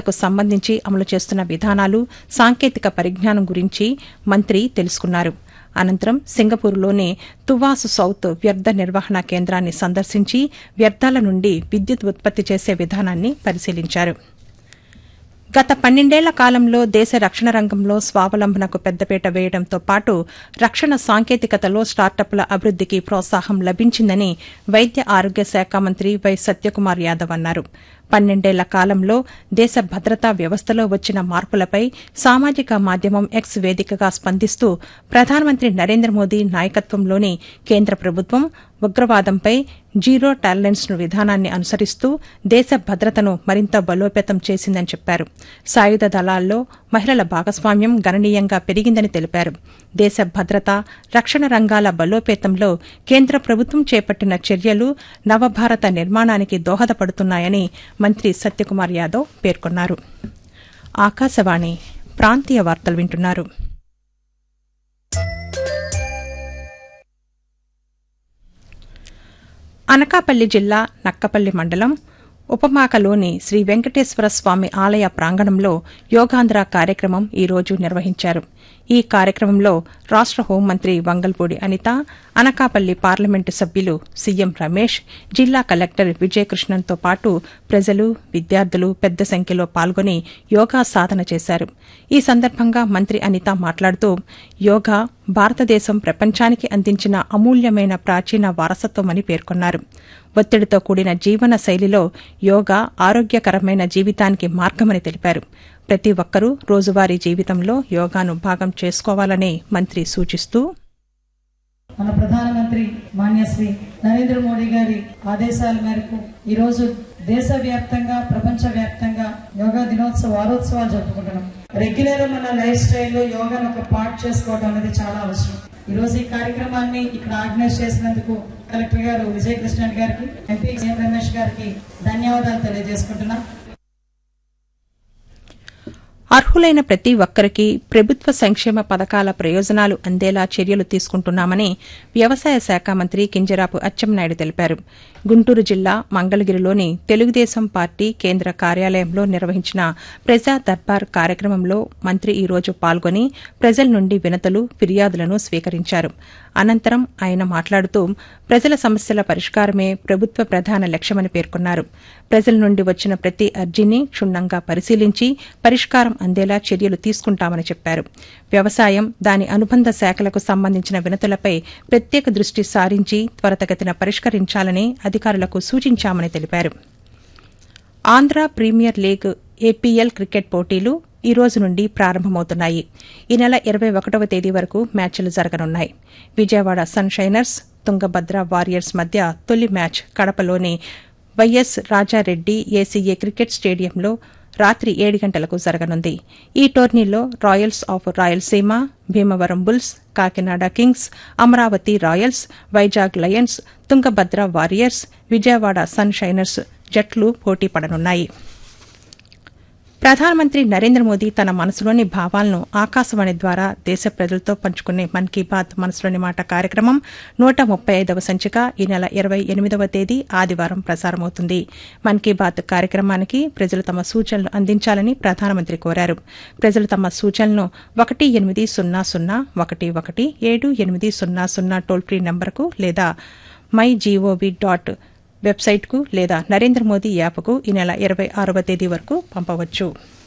శాఖలకు సంబంధించి అమలు చేస్తున్న విధానాలు సాంకేతిక పరిజ్ఞానం గురించి మంత్రి తెలుసుకున్నారు అనంతరం సింగపూర్లోని తువాసు సౌత్ వ్యర్థ నిర్వహణ కేంద్రాన్ని సందర్శించి వ్యర్థాల నుండి విద్యుత్ ఉత్పత్తి చేసే విధానాన్ని పరిశీలించారు గత పన్నెండేళ్ల కాలంలో దేశ రక్షణ రంగంలో స్వావలంబనకు పెద్దపీట వేయడంతో పాటు రక్షణ సాంకేతికతలో స్టార్టప్ల అభివృద్దికి ప్రోత్సాహం లభించిందని వైద్య ఆరోగ్య శాఖ మంత్రి వై సత్యకుమార్ యాదవ్ అన్నారు పన్నెండేళ్ల కాలంలో దేశ భద్రతా వ్యవస్థలో వచ్చిన మార్పులపై సామాజిక మాధ్యమం ఎక్స్ వేదికగా స్పందిస్తూ ప్రధానమంత్రి నరేంద్ర మోదీ నాయకత్వంలోని కేంద్ర ప్రభుత్వం ఉగ్రవాదంపై జీరో టాలరెన్స్ విధానాన్ని అనుసరిస్తూ దేశ భద్రతను మరింత బలోపేతం చేసిందని చెప్పారు సాయుధ దళాల్లో మహిళల భాగస్వామ్యం గణనీయంగా పెరిగిందని తెలిపారు దేశ భద్రత రక్షణ రంగాల బలోపేతంలో కేంద్ర ప్రభుత్వం చేపట్టిన చర్యలు నవభారత నిర్మాణానికి దోహదపడుతున్నాయని మంత్రి సత్యకుమార్ యాదవ్ పేర్కొన్నారు ఆకాశవాణి ప్రాంతీయ వార్తలు వింటున్నారు అనకాపల్లి జిల్లా నక్కపల్లి మండలం ఉపమాకలోని శ్రీ వెంకటేశ్వర స్వామి ఆలయ ప్రాంగణంలో యోగాంధ్ర కార్యక్రమం ఈ రోజు నిర్వహించారు ఈ కార్యక్రమంలో రాష్ట హోంమంత్రి వంగల్పూడి అనిత అనకాపల్లి పార్లమెంటు సభ్యులు సీఎం రమేష్ జిల్లా కలెక్టర్ విజయకృష్ణన్తో పాటు ప్రజలు విద్యార్థులు పెద్ద సంఖ్యలో పాల్గొని యోగా సాధన చేశారు ఈ సందర్భంగా మంత్రి అనిత మాట్లాడుతూ యోగా భారతదేశం ప్రపంచానికి అందించిన అమూల్యమైన ప్రాచీన వారసత్వమని పేర్కొన్నారు ఒత్తిడితో కూడిన జీవన శైలిలో యోగా ఆరోగ్యకరమైన జీవితానికి మార్గమని తెలిపారు ప్రతి ఒక్కరూ రోజువారీ జీవితంలో యోగాను భాగం చేసుకోవాలని మంత్రి సూచిస్తూ మన ప్రధానమంత్రి మాన్యశ్రీ నరేంద్ర మోడీ గారి ఆదేశాల మేరకు ఈ రోజు దేశవ్యాప్తంగా ప్రపంచ వ్యాప్తంగా యోగా దినోత్సవ వారోత్సవాలు జరుపుకుంటున్నాం రెగ్యులర్ మన లైఫ్ స్టైల్లో యోగాను ఒక పార్ట్ చేసుకోవడం అనేది చాలా అవసరం ఈ రోజు ఈ కార్యక్రమాన్ని ఇక్కడ ఆర్గనైజ్ చేసినందుకు కలెక్టర్ గారు విజయకృష్ణన్ గారికి ఎంపీ సీఎం రమేష్ గారికి ధన్యవాదాలు తెలియజేసుకుంటున్నాం అర్హులైన ప్రతి ఒక్కరికి ప్రభుత్వ సంక్షేమ పథకాల ప్రయోజనాలు అందేలా చర్యలు తీసుకుంటున్నామని వ్యవసాయ శాఖ మంత్రి కింజరాపు అచ్చెన్నాయుడు తెలిపారు గుంటూరు జిల్లా మంగళగిరిలోని తెలుగుదేశం పార్టీ కేంద్ర కార్యాలయంలో నిర్వహించిన ప్రజా దర్బార్ కార్యక్రమంలో మంత్రి ఈ రోజు పాల్గొని ప్రజల నుండి వినతులు ఫిర్యాదులను స్వీకరించారు అనంతరం ఆయన మాట్లాడుతూ ప్రజల సమస్యల పరిష్కారమే ప్రభుత్వ ప్రధాన లక్ష్యమని పేర్కొన్నారు ప్రజల నుండి వచ్చిన ప్రతి అర్జీని క్షుణ్ణంగా పరిశీలించి పరిష్కారం అందేలా చర్యలు తీసుకుంటామని చెప్పారు వ్యవసాయం దాని అనుబంధ శాఖలకు సంబంధించిన వినతులపై ప్రత్యేక దృష్టి సారించి త్వరతగతిన పరిష్కరించాలని అధికారులకు సూచించామని తెలిపారు Andhra premier league APL cricket పోటీలు ఈ రోజు నుండి ప్రారంభమవుతున్నాయి ఈ నెల ఇరవై ఒకటవ తేదీ వరకు మ్యాచ్లు జరగనున్నాయి Vijayawada sun shiners Tungabhadra warriors మధ్య తొలి మ్యాచ్ కడపలోని వైఎస్ రాజారెడ్డి ఏసీఏ క్రికెట్ స్టేడియంలో రాత్రి ఏడు గంటలకు జరగనుంది ఈ టోర్నీలో royals of Rayalaseema Bhimavaram bulls Kakinada kings Amaravati royals Vizag lions Tungabhadra warriors Vijayawada sun shiners జట్లు పోటీ పడనున్నాయి ప్రధానమంత్రి నరేంద్ర మోదీ తన మనసులోని భావాలను ఆకాశవాణి ద్వారా దేశ ప్రజలతో పంచుకునే మన్ కీ బాత్ మనసులోని మాట కార్యక్రమం నూట ముప్పై ఐదవ సంచిక ఈ నెల ఇరవై ఎనిమిదవ తేదీ ఆదివారం ప్రసారమవుతుంది మన్ కీ బాత్ కార్యక్రమానికి ప్రజలు తమ సూచనలు అందించాలని ప్రధానమంత్రి కోరారు ప్రజలు తమ సూచనలను ఒకటి ఎనిమిది సున్నా సున్నా ఒకటి ఒకటి ఏడు ఎనిమిది సున్నా సున్నా టోల్ ఫ్రీ నంబర్కు లేదా మై జీఓవీ డాట్ వెబ్సైట్కు లేదా నరేంద్ర మోదీ యాప్కు ఈ నెల ఇరవై ఆరవ తేదీ వరకు పంపవచ్చు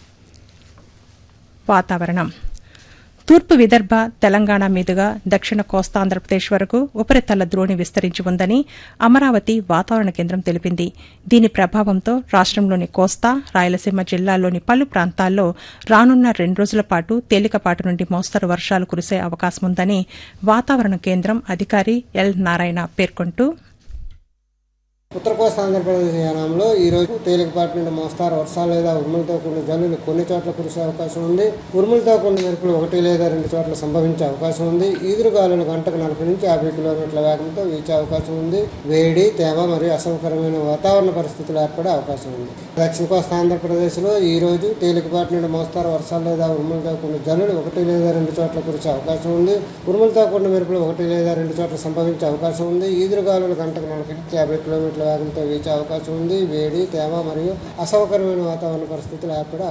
వాతావరణం తూర్పు విదర్భ తెలంగాణ మీదుగా దక్షిణ కోస్తాంధ్రప్రదేశ్ వరకు ఉపరితల ద్రోణి విస్తరించి ఉందని అమరావతి వాతావరణ కేంద్రం తెలిపింది దీని ప్రభావంతో రాష్టంలోని కోస్తా రాయలసీమ జిల్లాల్లోని పలు ప్రాంతాల్లో రానున్న రెండు రోజుల పాటు తేలికపాటి నుండి మోస్తరు వర్షాలు కురిసే అవకాశముందని వాతావరణ కేంద్రం అధికారి ఎల్ నారాయణ పేర్కొంటూ ఉత్తర కోస్తా ఆంధ్రప్రదేశ్ యానంలో ఈ రోజు తేలికపాటి నుండి మోస్తారు వర్షాలు లేదా ఉరుములతో కూడిన జల్లులు కొన్ని చోట్ల కురిసే అవకాశం ఉంది ఉరుములతో కూడిన మెరుపులు ఒకటి లేదా రెండు చోట్ల సంభవించే అవకాశం ఉంది ఈదురుగాలులు గంటకు నలభై నుంచి యాభై కిలోమీటర్ల వేగంతో వీచే అవకాశం ఉంది వేడి తేమ మరియు అసౌకర్యమైన వాతావరణ పరిస్థితులు ఏర్పడే అవకాశం ఉంది దక్షిణ కోస్తా ఆంధ్రప్రదేశ్లో ఈ రోజు తేలికపాటి నుండి మోస్తారు వర్షాలు లేదా ఉరుములతో కూడిన జల్లులు ఒకటి లేదా రెండు చోట్ల కురిసే అవకాశం ఉంది ఉరుములతో కూడిన మెరుపులు ఒకటి లేదా రెండు చోట్ల సంభవించే అవకాశం ఉంది ఈదురుగాలులు గంటకు నలభై నుంచి యాభై కిలోమీటర్ల వేగంతో వీచే అవకాశం ఉంది వేడి తేమ మరియు అసౌకర్యమైన వాతావరణ పరిస్థితులు ఏర్పడే